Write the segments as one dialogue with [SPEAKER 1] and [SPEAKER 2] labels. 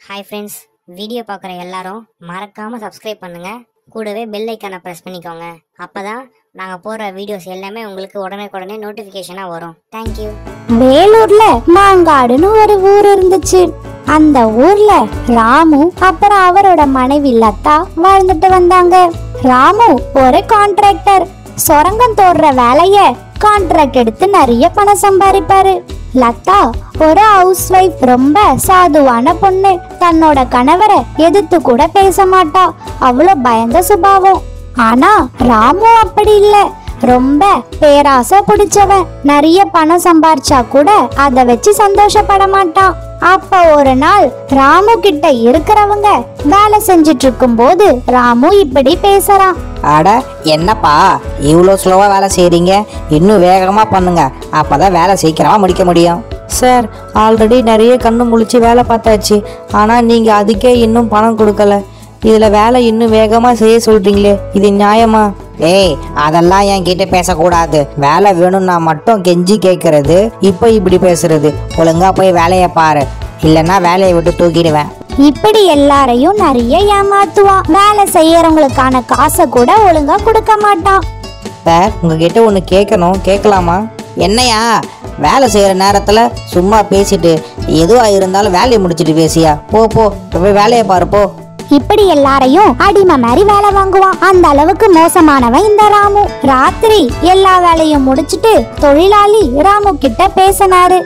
[SPEAKER 1] hi friends video பார்க்குற எல்லாரும் மறக்காமல் சப்ஸ்கிரைப் பண்ணுங்க கூடவே பெல் ஐக்கானை ப்ரெஸ் பண்ணிக்கோங்க அப்போ தான் நாங்கள் போடுற வீடியோஸ் எல்லாமே உங்களுக்கு உடனே நோட்டிஃபிகேஷனாக வரும் தேங்க்யூ
[SPEAKER 2] வேலூர்ல மாங்காடுன்னு ஒரு ஊர் இருந்துச்சு அந்த ஊர்ல ராமு அப்புறம் அவரோட மனைவி லதா வாழ்ந்துட்டு வந்தாங்க ராமு ஒரு கான்ட்ராக்டர் சுரங்கம் தோடுற வேலைய கான்ட்ராக்ட் எடுத்து நிறைய பணம் சம்பாதிப்பாரு லதா ஒரு ஹவுஸ் ஒய்ஃப் ரொம்ப சாதுவான பொண்ணு தன்னோட கணவரை எதிர்த்து கூட பேச மாட்டா அவ்வளோ பயந்த சுபாவம் ஆனா ராமு அப்படி இல்ல ரொம்ப பேராசை பிடிச்சவன் நிறைய பணம் சம்பாரிச்சா கூட அதை வச்சு சந்தோஷப்பட மாட்டான் அப்ப ஒரு நாள் ராமு கிட்ட இருக்கிறவங்க வேலை செஞ்சிட்டு இருக்கும்போது ராமு இப்படி பேசுறான்
[SPEAKER 3] அட என்னப்பா இவ்வளோ ஸ்லோவாக வேலை செய்கிறீங்க இன்னும் வேகமாக பண்ணுங்க அப்பதான் வேலை சீக்கிரமாக முடிக்க முடியும் சார் ஆல்ரெடி நிறைய கண்ணு முழிச்சு வேலை பார்த்தாச்சு ஆனால் நீங்கள் அதுக்கே இன்னும் பணம் கொடுக்கல இதில் வேலை இன்னும் வேகமாக செய்ய சொல்கிறீங்களே இது நியாயமா ஏய் அதெல்லாம் என் கிட்ட பேசக்கூடாது வேலை வேணும்னா மட்டும் கெஞ்சி கேட்கறது இப்போ இப்படி பேசுறது ஒழுங்கா போய் வேலையை பாரு இல்லைன்னா வேலையை விட்டு தூக்கிடுவேன்
[SPEAKER 2] இப்படி எல்லாரையும் நிறைய ஏமாத்துவான் வேலை செய்யறவங்களுக்கான காசை கூட ஒழுங்கா கொடுக்க மாட்டான்
[SPEAKER 3] சார் உங்ககிட்ட ஒன்று கேட்கணும் கேட்கலாமா என்னையா வேலை செய்கிற நேரத்தில் சும்மா பேசிட்டு எதுவாக இருந்தாலும் வேலையை முடிச்சிட்டு பேசியா போ போ இப்ப போய் வேலையை பாரு போ
[SPEAKER 2] இப்படி எல்லாரையும் அடிமை மாதிரி வேலை வாங்குவான் அந்த அளவுக்கு மோசமானவன் இந்த ராமு ராத்திரி எல்லா வேலையும் முடிச்சிட்டு தொழிலாளி ராமு கிட்ட பேசினாரு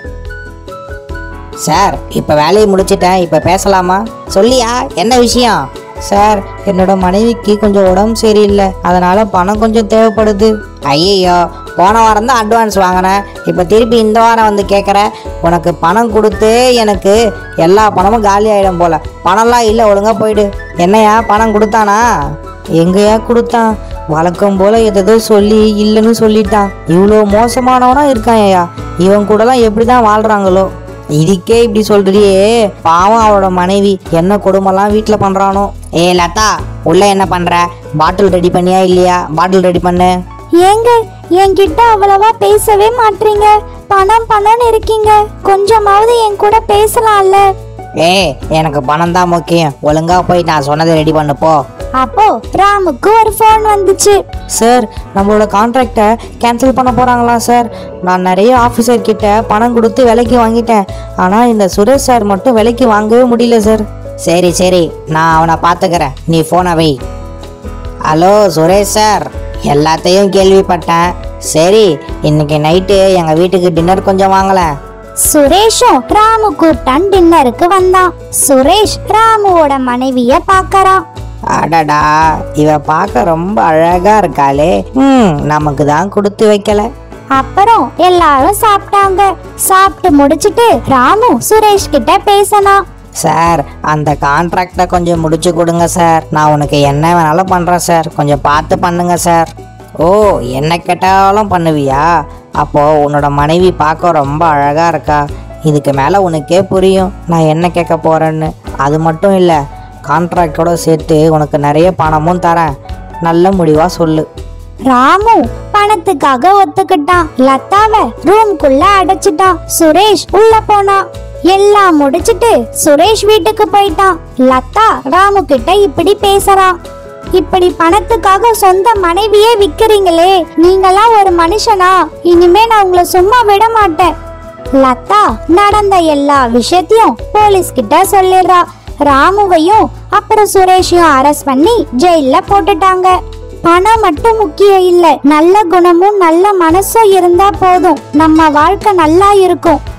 [SPEAKER 3] சார் இப்போ வேலையை முடிச்சிட்டேன் இப்போ பேசலாமா சொல்லியா என்ன விஷயம் சார் என்னோட மனைவிக்கு கொஞ்சம் உடம்பு சரியில்லை அதனால பணம் கொஞ்சம் தேவைப்படுது ஐயையோ போன வாரம் தான் அட்வான்ஸ் வாங்கினேன் இப்போ திருப்பி இந்த வாரம் வந்து கேட்குற உனக்கு பணம் கொடுத்து எனக்கு எல்லா பணமும் காலி ஆகிடும் போல பணம்லாம் இல்லை ஒழுங்கா போயிடு என்னையா பணம் கொடுத்தானா எங்கேயா கொடுத்தான் வழக்கம் போல எதோ சொல்லி இல்லைன்னு சொல்லிட்டான் இவ்வளோ மோசமானவனா இருக்கான் ஐயா இவன் கூடலாம் எப்படி தான் வாழ்றாங்களோ இதுக்கே இப்படி சொல்றியே பாவம் அவளோட மனைவி என்ன கொடுமைலாம் வீட்டில் பண்றானோ ஏ லதா உள்ள என்ன பண்ற பாட்டில் ரெடி பண்ணியா இல்லையா பாட்டில் ரெடி பண்ணு
[SPEAKER 2] ஏங்க என்கிட்ட அவ்வளவா பேசவே மாட்டீங்க பணம் பணம்னு இருக்கீங்க கொஞ்சமாவது என் கூட பேசலாம்ல
[SPEAKER 3] ஏ எனக்கு பணம் தான் முக்கியம் ஒழுங்கா போய் நான் சொன்னதை ரெடி பண்ணு போ
[SPEAKER 2] அப்போ ராமுக்கு ஒரு ஃபோன் வந்துச்சு
[SPEAKER 3] சார் நம்மளோட கான்ட்ராக்டை கேன்சல் பண்ண போகிறாங்களா சார் நான் நிறைய ஆஃபீஸர் கிட்ட பணம் கொடுத்து விலைக்கு வாங்கிட்டேன் ஆனால் இந்த சுரேஷ் சார் மட்டும் விலைக்கு வாங்கவே முடியல சார் சரி சரி நான் அவனை பார்த்துக்கிறேன் நீ ஃபோனை வை ஹலோ சுரேஷ் சார் எல்லாத்தையும் கேள்விப்பட்டேன் சரி இன்னைக்கு நைட்டு எங்கள் வீட்டுக்கு டின்னர் கொஞ்சம் வாங்கலேன்
[SPEAKER 2] சுரேஷும் ராமு கூப்பிட்டான் டின்னருக்கு வந்தான் சுரேஷ் ராமுவோட மனைவிய பார்க்கறான்
[SPEAKER 3] அடடா இவ பார்க்க ரொம்ப அழகா இருக்காளே ம் நமக்கு தான் கொடுத்து வைக்கல
[SPEAKER 2] அப்புறம் எல்லாரும் சாப்பிட்டாங்க சாப்பிட்டு முடிச்சிட்டு ராமு சுரேஷ் கிட்ட பேசினான்
[SPEAKER 3] சார் அந்த கான்ட்ராக்டை கொஞ்சம் முடிச்சு கொடுங்க சார் நான் உனக்கு என்ன வேணாலும் பண்ணுறேன் சார் கொஞ்சம் பார்த்து பண்ணுங்க சார் ஓ என்ன கேட்டாலும் பண்ணுவியா அப்போ உன்னோட மனைவி பார்க்க ரொம்ப அழகாக இருக்கா இதுக்கு மேலே உனக்கே புரியும் நான் என்ன கேட்க போகிறேன்னு அது மட்டும் இல்லை கான்ட்ராக்டோட சேர்த்து உனக்கு நிறைய பணமும் தரேன் நல்ல முடிவாக சொல்லு
[SPEAKER 2] ராமு பணத்துக்காக ஒத்துக்கிட்டான் லதாவை ரூம்குள்ள அடைச்சிட்டான் சுரேஷ் உள்ள போனான் எல்லாம் முடிச்சிட்டு சுரேஷ் வீட்டுக்கு போயிட்டான் லதா ராமு கிட்ட இப்படி பேசுறான் இப்படி பணத்துக்காக சொந்த மனைவியே விக்கிறீங்களே நீங்களாம் ஒரு மனுஷனா இனிமே நான் உங்களை சும்மா விட மாட்டேன் லதா நடந்த எல்லா விஷயத்தையும் போலீஸ் கிட்ட சொல்லிடுறா ராமுவையும் அப்புறம் சுரேஷையும் அரெஸ்ட் பண்ணி ஜெயில போட்டுட்டாங்க பணம் மட்டும் முக்கியம் இல்ல நல்ல குணமும் நல்ல மனசும் இருந்தா போதும் நம்ம வாழ்க்கை நல்லா இருக்கும்